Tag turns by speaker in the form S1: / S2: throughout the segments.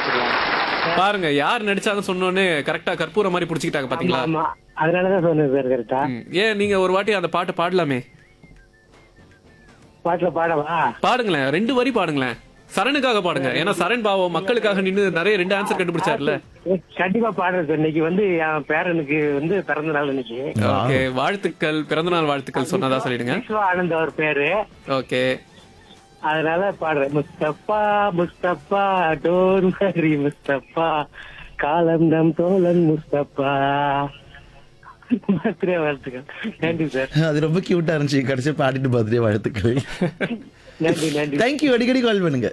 S1: வச்சிருக்காங்க
S2: பாருங்க யார் நடிச்சாங்கன்னு சொன்னோன்னே கரெக்டா கற்பூரம் மாதிரி புடிச்சுக்கிட்டாங்க பாத்தீங்களா
S1: ஆமா அதனாலதான் சொன்னேன் சார் கரெக்டா
S2: ம். ஏன் நீங்க ஒரு வாட்டி அந்த பாட்டு பாடலாமே
S1: பாட்டுல பாடவா
S2: பாடுங்களேன் ரெண்டு வரி பாடுங்களேன் சரணுக்காக பாடுங்க ஏன்னா சரண் பாவம் மக்களுக்காக நின்னு நிறைய ரெண்டு ஆன்சர் கண்டுபிடிச்சாருல
S1: கண்டிப்பா பாடுறேன் சார் இன்னைக்கு வந்து என் பேரனுக்கு வந்து பிறந்த நாள் இன்னைக்கு
S2: ஓகே வாழ்த்துக்கள் பிறந்தநாள் வாழ்த்துக்கள் சொன்னதா சொல்லிடுங்க
S1: விஸ்வ ஆனந்த் அவர் பேரு
S2: ஓகே
S1: அதனால பாடுறேன் முஸ்தபா முஸ்தபா டோன் ஹரி முஸ்தபா காலம் நம் தோழன் முஸ்தபா பர்த்டே வாழ்த்துக்கள் நன்றி சார்
S3: அது ரொம்ப கியூட்டா இருந்துச்சு கடைசி பாடிட்டு பர்த்டே வாழ்த்துக்கள்
S1: நன்றி நன்றி
S3: தேங்க்யூ அடிக்கடி கால் பண்ணுங்க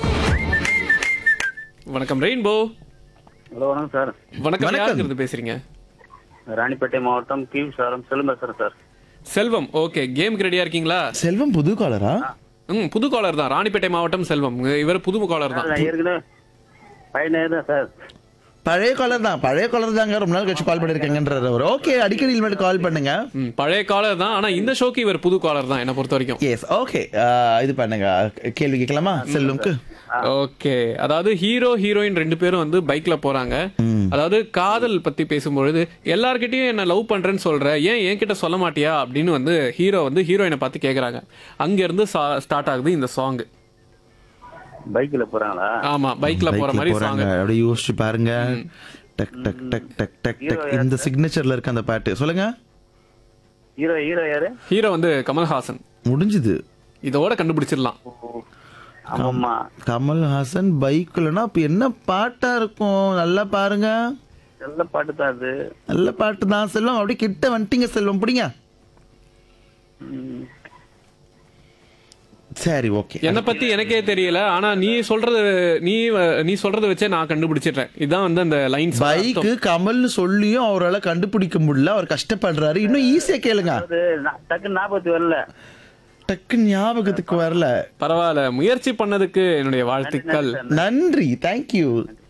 S2: வணக்கம் ரெயின்போ
S4: ஹலோ வணக்கம் சார்
S2: வணக்கம்
S3: வணக்கம்.
S2: யாருக்கு இருந்து பேசுறீங்க
S4: ராணிப்பேட்டை மாவட்டம் கீழ் சாரம் செல்லும் பேசுறேன் சார்
S2: செல்வம் ஓகே கேமுக்கு ரெடியா இருக்கீங்களா
S3: செல்வம் புது காலரா
S2: ம் புது காலர் தான் ராணிப்பேட்டை மாவட்டம் செல்வம் இவர் புது காலர் தான்
S4: நான் ஏற்கனவே பையனே தான் சார்
S3: பழைய காலர் தான் பழைய காலர் தாங்க ரொம்ப நாள் கழிச்சு கால் பண்ணிருக்கேங்கன்றாரு அவர் ஓகே அடிக்கடி இனிமேல் கால் பண்ணுங்க
S2: ம், பழைய காலர் தான் ஆனா இந்த ஷோக்கு இவர் புது காலர் தான் என்ன பொறுத்த வரைக்கும்
S3: எஸ் ஓகே இது பண்ணுங்க கேள்வி கேட்கலாமா செல்வம்க்கு
S2: ஓகே அதாவது ஹீரோ ஹீரோயின் ரெண்டு பேரும் வந்து பைக்ல போறாங்க அதாவது காதல் பத்தி பேசும்பொழுது எல்லார்கிட்டயும் என்ன லவ் பண்றேன்னு சொல்ற ஏன் என்கிட்ட சொல்ல மாட்டியா அப்படின்னு வந்து ஹீரோ வந்து ஹீரோயினை பார்த்து கேக்குறாங்க அங்க இருந்து ஸ்டார்ட் ஆகுது இந்த சாங்
S4: பைக்ல போறாங்களா
S2: ஆமா பைக்ல போற
S3: பைக்ல
S2: மாதிரி சாங்
S3: போறாங்க அப்படியே யோசிச்சு பாருங்க டக் டக் டக் டக் டக் டக் இந்த சிக்னேச்சர்ல இருக்க அந்த பாட்டு சொல்லுங்க
S4: ஹீரோ ஹீரோ யாரு
S2: ஹீரோ வந்து கமல்ஹாசன்
S3: முடிஞ்சுது
S2: இதோட கண்டுபிடிச்சிடலாம்
S4: ஆமாம்மா
S3: கமல்ஹாசன் பைக்லனா அப்ப என்ன பாட்டா இருக்கும் நல்லா பாருங்க
S4: நல்ல பாட்டு தான் அது
S3: நல்ல பாட்டு தான் செல்வம் அப்படியே கிட்ட வந்துட்டீங்க செல்வம் பிடிங்க சரி ஓகே
S2: என்னை பத்தி எனக்கே தெரியல ஆனா நீ சொல்றது நீ நீ சொல்றத வச்சே நான் கண்டுபிடிச்சிடுறேன் இதான் வந்து அந்த லைன்ஸ்
S3: பைக்கு கமல்னு சொல்லியும் அவரால் கண்டுபிடிக்க முடியல அவர் கஷ்டப்படுறாரு இன்னும் ஈஸியா கேளுங்க
S4: அது நான் டக்குன்னு ஞாபகத்துக்கு வரல
S3: டக்கு ஞாபகத்துக்கு வரல
S2: பரவாயில்ல முயற்சி பண்ணதுக்கு என்னுடைய வாழ்த்துக்கள்
S3: நன்றி தேங்க்யூ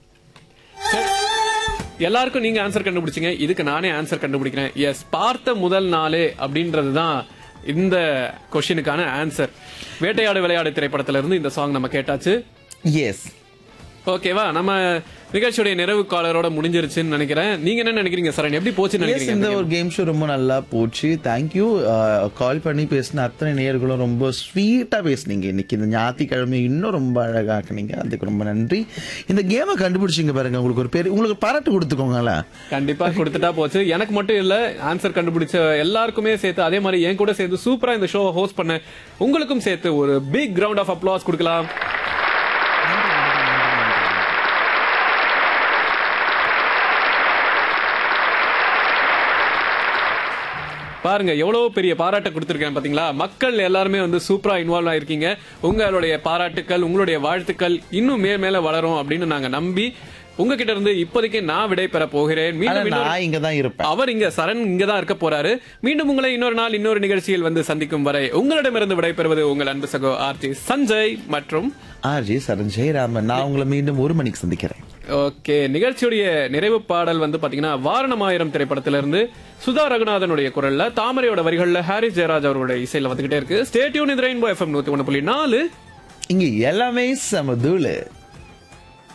S2: எல்லாருக்கும் நீங்க ஆன்சர் கண்டுபிடிச்சீங்க இதுக்கு நானே ஆன்சர் கண்டுபிடிக்கிறேன் எஸ் பார்த்த முதல் நாளே அப்படின்றது தான் இந்த கொஸ்டினுக்கான ஆன்சர் வேட்டையாடு விளையாடு திரைப்படத்துல இருந்து இந்த சாங் நம்ம கேட்டாச்சு
S3: எஸ்
S2: ஓகேவா நம்ம நிகழ்ச்சியுடைய நிறைவு காலரோட முடிஞ்சிருச்சுன்னு நினைக்கிறேன் நீங்க என்ன நினைக்கிறீங்க சரண் எப்படி போச்சுன்னு
S3: எஸ் இந்த
S2: நினைக்கிறீங்க
S3: ஒரு கேம் ஷோ ரொம்ப நல்லா போச்சு தேங்க்யூ கால் பண்ணி பேசின அத்தனை நேயர்களும் ரொம்ப ஸ்வீட்டா பேசுனீங்க இன்னைக்கு இந்த ஞாயிற்றுக்கிழமை இன்னும் ரொம்ப அழகாக்குனீங்க அதுக்கு ரொம்ப நன்றி இந்த கேமை கண்டுபிடிச்சிங்க பாருங்க உங்களுக்கு ஒரு பேர் உங்களுக்கு பாராட்டு கொடுத்துக்கோங்களேன்
S2: கண்டிப்பா கொடுத்துட்டா போச்சு எனக்கு மட்டும் இல்ல ஆன்சர் கண்டுபிடிச்ச எல்லாருக்குமே சேர்த்து அதே மாதிரி என் கூட சேர்த்து சூப்பரா இந்த ஷோ ஹோஸ்ட் பண்ண உங்களுக்கும் சேர்த்து ஒரு பிக் கிரவுண்ட் ஆஃப் அப்ளாஸ் கொடுக்கலாம் பாருங்க எவ்வளவு பெரிய பாராட்டை கொடுத்துருக்கேன் பாத்தீங்களா மக்கள் எல்லாருமே வந்து சூப்பரா இன்வால்வ் ஆயிருக்கீங்க உங்களுடைய பாராட்டுக்கள் உங்களுடைய வாழ்த்துக்கள் இன்னும் மேல் மேல வளரும் அப்படின்னு நாங்க நம்பி உங்ககிட்ட இருந்து இப்போதைக்கு நான் விடை பெற போகிறேன்
S3: ஆனா
S2: மீண்டும் இன்னொரு-
S3: நான் இங்க தான் இருப்பேன்
S2: அவர் இங்க சரண் இங்க தான் இருக்க போறாரு மீண்டும் உங்களை இன்னொரு நாள் இன்னொரு நிகழ்ச்சியில் வந்து சந்திக்கும் வரை உங்களிடமிருந்து விடைபெறுவது உங்கள் அன்பு சகோ ஆர்டி சஞ்சய் மற்றும்
S3: ஆர்ஜி சரண் ஜெயராமன் நான் உங்களை மீண்டும் ஒரு மணிக்கு சந்திக்கிறேன்
S2: ஓகே நிகழ்ச்சியுடைய நிறைவு பாடல் வந்து பாத்தீங்கன்னா வாரணமாயிரம் திரைப்படத்திலிருந்து சுதா ரகுநாதனுடைய குரல்ல தாமரையோட வரிகள்ல ஹாரிஸ் ஜெயராஜ் அவர்களுடைய இசையில வந்துகிட்டே இருக்கு ஸ்டேட்யூன் இது ரெயின்போ எஃப்எம் நூத்தி ஒண்ணு புள்ளி நாலு
S3: இங்க எல்லாமே சமதூளு